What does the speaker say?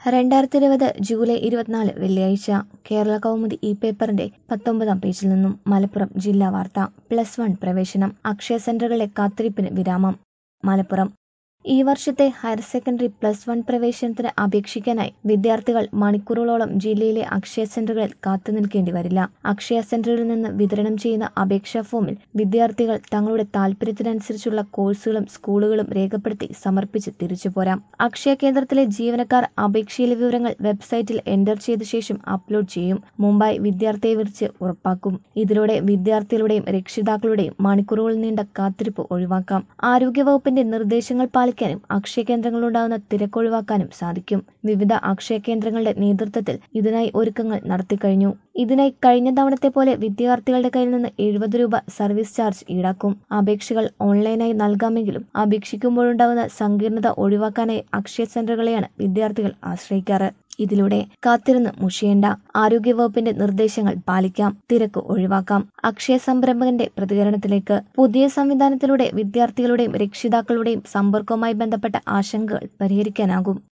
രണ്ടായിരത്തി ഇരുപത് ജൂലൈ ഇരുപത്തിനാല് വെള്ളിയാഴ്ച കേരള കൗമുദി ഈ പേപ്പറിന്റെ പത്തൊമ്പതാം പേജിൽ നിന്നും മലപ്പുറം ജില്ലാ വാർത്ത പ്ലസ് വൺ പ്രവേശനം അക്ഷയ സെന്ററുകളെ കാത്തിരിപ്പിന് വിരാമം മലപ്പുറം ഈ വർഷത്തെ ഹയർ സെക്കൻഡറി പ്ലസ് വൺ പ്രവേശനത്തിന് അപേക്ഷിക്കാനായി വിദ്യാർത്ഥികൾ മണിക്കൂറുകളോളം ജില്ലയിലെ അക്ഷയ സെന്ററുകളിൽ കാത്തുനിൽക്കേണ്ടി വരില്ല അക്ഷയ സെന്ററുകളിൽ നിന്ന് വിതരണം ചെയ്യുന്ന അപേക്ഷാ ഫോമിൽ വിദ്യാർത്ഥികൾ തങ്ങളുടെ താൽപര്യത്തിനനുസരിച്ചുള്ള കോഴ്സുകളും സ്കൂളുകളും രേഖപ്പെടുത്തി സമർപ്പിച്ച് തിരിച്ചു പോരാം അക്ഷയ കേന്ദ്രത്തിലെ ജീവനക്കാർ അപേക്ഷയിലെ വിവരങ്ങൾ വെബ്സൈറ്റിൽ എൻ്റർ ചെയ്ത ശേഷം അപ്ലോഡ് ചെയ്യും മുമ്പായി വിദ്യാർത്ഥിയെ വിളിച്ച് ഉറപ്പാക്കും ഇതിലൂടെ വിദ്യാർത്ഥികളുടെയും രക്ഷിതാക്കളുടെയും മണിക്കൂറുകൾ നീണ്ട കാത്തിരിപ്പ് ഒഴിവാക്കാം ആരോഗ്യവകുപ്പിന്റെ നിർദ്ദേശങ്ങൾ പാലിക്കാനും അക്ഷയ കേന്ദ്രങ്ങളിലുണ്ടാകുന്ന തിരക്കൊഴിവാക്കാനും സാധിക്കും വിവിധ അക്ഷയ കേന്ദ്രങ്ങളുടെ നേതൃത്വത്തിൽ ഇതിനായി ഒരുക്കങ്ങൾ നടത്തിക്കഴിഞ്ഞു ഇതിനായി കഴിഞ്ഞ തവണത്തെ പോലെ വിദ്യാർത്ഥികളുടെ കയ്യിൽ നിന്ന് എഴുപത് രൂപ സർവീസ് ചാർജ് ഈടാക്കും അപേക്ഷകൾ ഓൺലൈനായി നൽകാമെങ്കിലും അപേക്ഷിക്കുമ്പോഴുണ്ടാകുന്ന സങ്കീർണത ഒഴിവാക്കാനായി അക്ഷയ സെന്ററുകളെയാണ് വിദ്യാർത്ഥികൾ ആശ്രയിക്കാറ് ഇതിലൂടെ കാത്തിരുന്ന് മുഷിയേണ്ട ആരോഗ്യവകുപ്പിന്റെ നിർദ്ദേശങ്ങൾ പാലിക്കാം തിരക്ക് ഒഴിവാക്കാം അക്ഷയ സംരംഭകന്റെ പ്രതികരണത്തിലേക്ക് പുതിയ സംവിധാനത്തിലൂടെ വിദ്യാർത്ഥികളുടെയും രക്ഷിതാക്കളുടെയും സമ്പർക്കവുമായി ബന്ധപ്പെട്ട ആശങ്കകൾ പരിഹരിക്കാനാകും